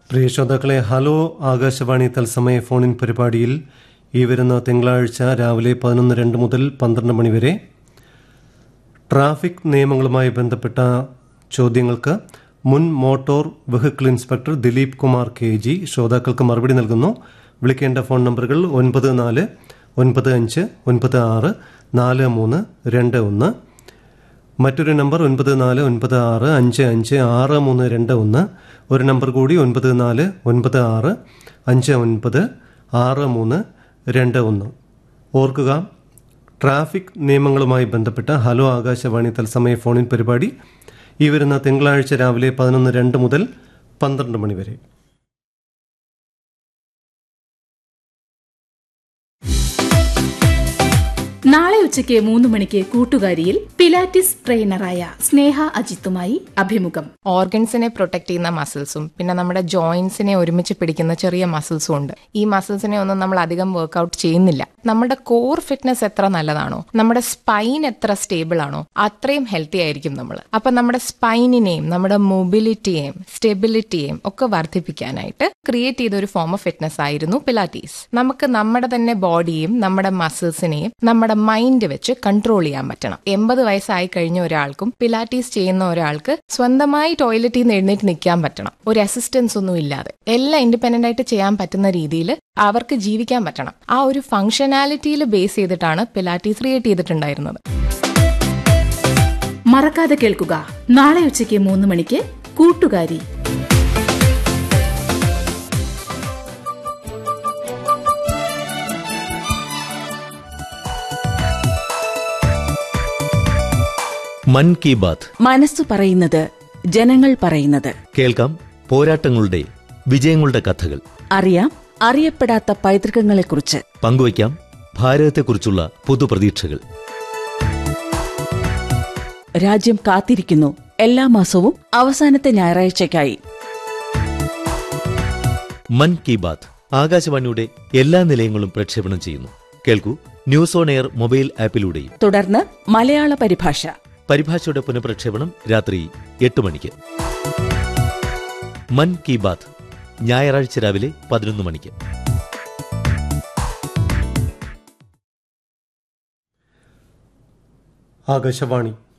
പ്രിയ ശ്രോതാക്കളെ ഹലോ ആകാശവാണി തത്സമയ ഫോണിൻ പരിപാടിയിൽ ഈ വരുന്ന തിങ്കളാഴ്ച രാവിലെ പതിനൊന്ന് രണ്ട് മുതൽ പന്ത്രണ്ട് മണി വരെ ട്രാഫിക് നിയമങ്ങളുമായി ബന്ധപ്പെട്ട ചോദ്യങ്ങൾക്ക് മുൻ motor vehicle inspector Dileep Kumar K G ശ്രോതാക്കൾക്ക് മറുപടി നൽകുന്നു വിളിക്കേണ്ട ഫോൺ നമ്പറുകൾ ഒൻപത് നാല് ഒൻപത് അഞ്ച് ഒൻപത് ആറ് നാല് മൂന്ന് രണ്ട് ഒന്ന് മറ്റൊരു നമ്പർ ഒൻപത് നാല് ഒൻപത് ആറ് അഞ്ച് അഞ്ച് ആറ് മൂന്ന് രണ്ട് ഒന്ന് ഒരു നമ്പർ കൂടി ഒൻപത് നാല് ഒൻപത് ആറ് അഞ്ച് ഒൻപത് ആറ് മൂന്ന് രണ്ട് ഒന്ന് ഓർക്കുക ട്രാഫിക് നിയമങ്ങളുമായി ബന്ധപ്പെട്ട ഹലോ ആകാശവാണി തത്സമയ ഫോണിൻ പരിപാടി ഈ വരുന്ന തിങ്കളാഴ്ച രാവിലെ പതിനൊന്ന് രണ്ട് മുതൽ പന്ത്രണ്ട് മണി വരെ നാളെ ഉച്ചയ്ക്ക് മൂന്ന് മണിക്ക് കൂട്ടുകാരിയിൽ പിലാറ്റിസ് ട്രെയിനറായ സ്നേഹ അജിത്തുമായി അഭിമുഖം ഓർഗൻസിനെ പ്രൊട്ടക്ട് ചെയ്യുന്ന മസിൽസും പിന്നെ നമ്മുടെ ജോയിന്റ്സിനെ ഒരുമിച്ച് പിടിക്കുന്ന ചെറിയ മസിൽസും ഉണ്ട് ഈ മസിൽസിനെ ഒന്നും നമ്മൾ അധികം വർക്ക്ഔട്ട് ചെയ്യുന്നില്ല നമ്മുടെ കോർ ഫിറ്റ്നസ് എത്ര നല്ലതാണോ നമ്മുടെ സ്പൈൻ എത്ര സ്റ്റേബിൾ ആണോ അത്രയും ഹെൽത്തി ആയിരിക്കും നമ്മൾ അപ്പൊ നമ്മുടെ സ്പൈനിനെയും നമ്മുടെ മൊബിലിറ്റിയെയും സ്റ്റെബിലിറ്റിയെയും ഒക്കെ വർദ്ധിപ്പിക്കാനായിട്ട് ക്രിയേറ്റ് ചെയ്ത ഒരു ഫോം ഓഫ് ഫിറ്റ്നസ് ആയിരുന്നു പിലാറ്റീസ് നമുക്ക് നമ്മുടെ തന്നെ ബോഡിയെയും നമ്മുടെ മസിൽസിനെയും നമ്മുടെ മൈൻഡ് വെച്ച് കൺട്രോൾ ചെയ്യാൻ പറ്റണം എൺപത് വയസ്സായി കഴിഞ്ഞ ഒരാൾക്കും പിലാറ്റീസ് ചെയ്യുന്ന ഒരാൾക്ക് സ്വന്തമായി ടോയ്ലറ്റിൽ നിന്ന് എഴുന്നേറ്റ് നിൽക്കാൻ പറ്റണം ഒരു അസിസ്റ്റൻസ് ഒന്നും ഇല്ലാതെ എല്ലാം ഇൻഡിപെൻഡന്റ് ആയിട്ട് ചെയ്യാൻ പറ്റുന്ന രീതിയിൽ അവർക്ക് ജീവിക്കാൻ പറ്റണം ആ ഒരു ഫംഗ്ഷനാലിറ്റിയിൽ ബേസ് ചെയ്തിട്ടാണ് പിലാറ്റീസ് ക്രിയേറ്റ് ചെയ്തിട്ടുണ്ടായിരുന്നത് മറക്കാതെ കേൾക്കുക നാളെ ഉച്ചയ്ക്ക് മൂന്ന് മണിക്ക് കൂട്ടുകാരി മൻ കി ബാത്ത് മനസ്സു പറയുന്നത് ജനങ്ങൾ പറയുന്നത് കേൾക്കാം പോരാട്ടങ്ങളുടെ വിജയങ്ങളുടെ കഥകൾ അറിയാം അറിയപ്പെടാത്ത പൈതൃകങ്ങളെക്കുറിച്ച് പങ്കുവയ്ക്കാം ഭാരതത്തെക്കുറിച്ചുള്ള പുതുപ്രതീക്ഷകൾ രാജ്യം കാത്തിരിക്കുന്നു എല്ലാ മാസവും അവസാനത്തെ ഞായറാഴ്ചയ്ക്കായി മൻ കി ബാത്ത് ആകാശവാണിയുടെ എല്ലാ നിലയങ്ങളും പ്രക്ഷേപണം ചെയ്യുന്നു കേൾക്കൂ ന്യൂസ് ഓൺ എയർ മൊബൈൽ ആപ്പിലൂടെയും തുടർന്ന് മലയാള പരിഭാഷ പരിഭാഷയുടെ പുനഃപ്രക്ഷേപണം രാത്രി എട്ട് മണിക്ക് മൻ കി ബാത്ത് ഞായറാഴ്ച രാവിലെ പതിനൊന്ന് മണിക്ക് ആകാശവാണി